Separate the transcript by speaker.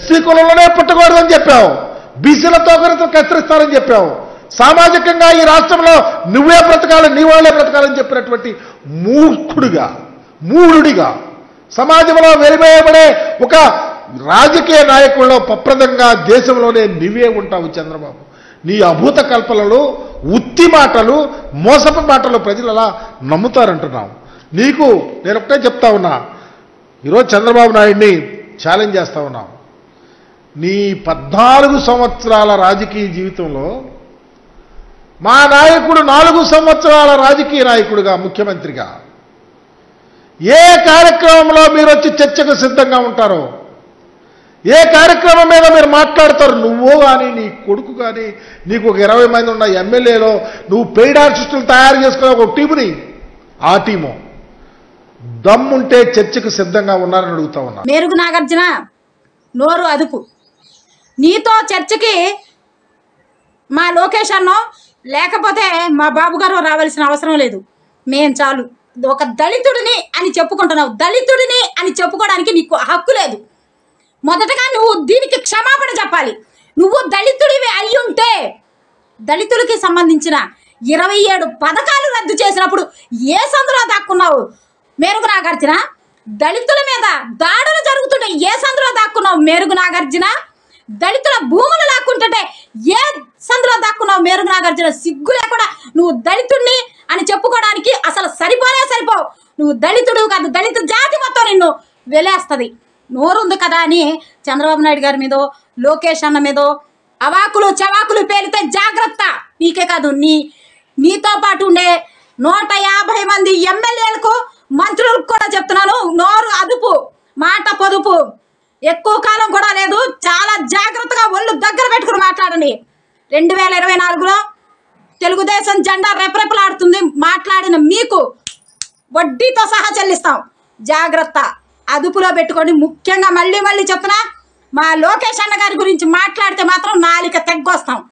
Speaker 1: SC కులంలోనే పుట్టకూడదని చెప్పావు బీసీలతో ఒకరితో కత్తిరిస్తారని చెప్పావు సామాజికంగా ఈ రాష్ట్రంలో నువ్వే బ్రతకాలి నీ వాళ్ళే బ్రతకాలని చెప్పినటువంటి మూర్ఖుడిగా మూఢుడిగా సమాజంలో వెలివేయబడే ఒక రాజకీయ నాయకుల్లో పప్రదంగా దేశంలోనే నువ్వే ఉంటావు చంద్రబాబు నీ అభూత కల్పనలు ఉత్తి మాటలు మోసపు మాటలు ప్రజలు అలా నమ్ముతారంటున్నావు నీకు నేను ఒకటే చెప్తా ఉన్నా ఈరోజు చంద్రబాబు నాయుడిని ఛాలెంజ్ చేస్తా ఉన్నాం నీ పద్నాలుగు సంవత్సరాల రాజకీయ జీవితంలో మా నాయకుడు నాలుగు సంవత్సరాల రాజకీయ నాయకుడిగా ముఖ్యమంత్రిగా ఏ కార్యక్రమంలో మీరు వచ్చి చర్చకు సిద్ధంగా ఉంటారో ఏ కార్యక్రమం మీద మీరు మాట్లాడతారు నువ్వు కానీ నీ కొడుకు కానీ నీకు ఒక ఇరవై మంది ఉన్న ఎమ్మెల్యేలో నువ్వు పెయిడ్ ఆర్టిస్టులు తయారు చేసుకునే ఒక టీముని ఆ టీము దమ్ముంటే చర్చకు సిద్ధంగా ఉన్నారని అడుగుతా ఉన్నా
Speaker 2: మెరుగు నాగార్జున నోరు అదుపు నీతో చర్చకి మా లోకేష్ అన్నో లేకపోతే మా బాబు గారు రావాల్సిన అవసరం లేదు మేం చాలు ఒక దళితుడిని అని చెప్పుకుంటున్నావు దళితుడిని అని చెప్పుకోవడానికి నీకు హక్కు లేదు మొదటగా నువ్వు దీనికి క్షమాపణ చెప్పాలి నువ్వు దళితుడివి అయి ఉంటే దళితులకి సంబంధించిన ఇరవై ఏడు పథకాలు రద్దు చేసినప్పుడు ఏ సందులో దాక్కున్నావు మేరుగు నాగార్జున దళితుల మీద దాడులు జరుగుతుంటే ఏ సందులో దాక్కున్నావు మేరుగు నాగార్జున దళితుల భూములు లాక్కుంటుంటే ఏ సందులో దాక్కున్నావు మేరుగు నాగార్జున సిగ్గు లేకుండా నువ్వు దళితుడిని అని చెప్పుకోవడానికి అసలు సరిపోనే సరిపోవు నువ్వు దళితుడు కాదు దళిత జాతి మొత్తం నిన్ను వెలేస్తుంది నోరుంది కదా అని చంద్రబాబు నాయుడు గారి మీదో లోకేష్ అన్న మీదో అవాకులు చవాకులు పేలితే జాగ్రత్త నీకే కాదు నీ నీతో పాటు ఉండే నూట యాభై మంది ఎమ్మెల్యేలకు మంత్రులకు కూడా చెప్తున్నాను నోరు అదుపు మాట పొదుపు ఎక్కువ కాలం కూడా లేదు చాలా జాగ్రత్తగా ఒళ్ళు దగ్గర పెట్టుకుని మాట్లాడండి రెండు వేల ఇరవై నాలుగులో తెలుగుదేశం జెండా రెపరెపలాడుతుంది మాట్లాడిన మీకు వడ్డీతో సహా చెల్లిస్తాం జాగ్రత్త అదుపులో పెట్టుకోండి ముఖ్యంగా మళ్ళీ మళ్ళీ చెప్తున్నా మా లోకేష్ అన్న గారి గురించి మాట్లాడితే మాత్రం నాలిక తెగ్గొస్తాం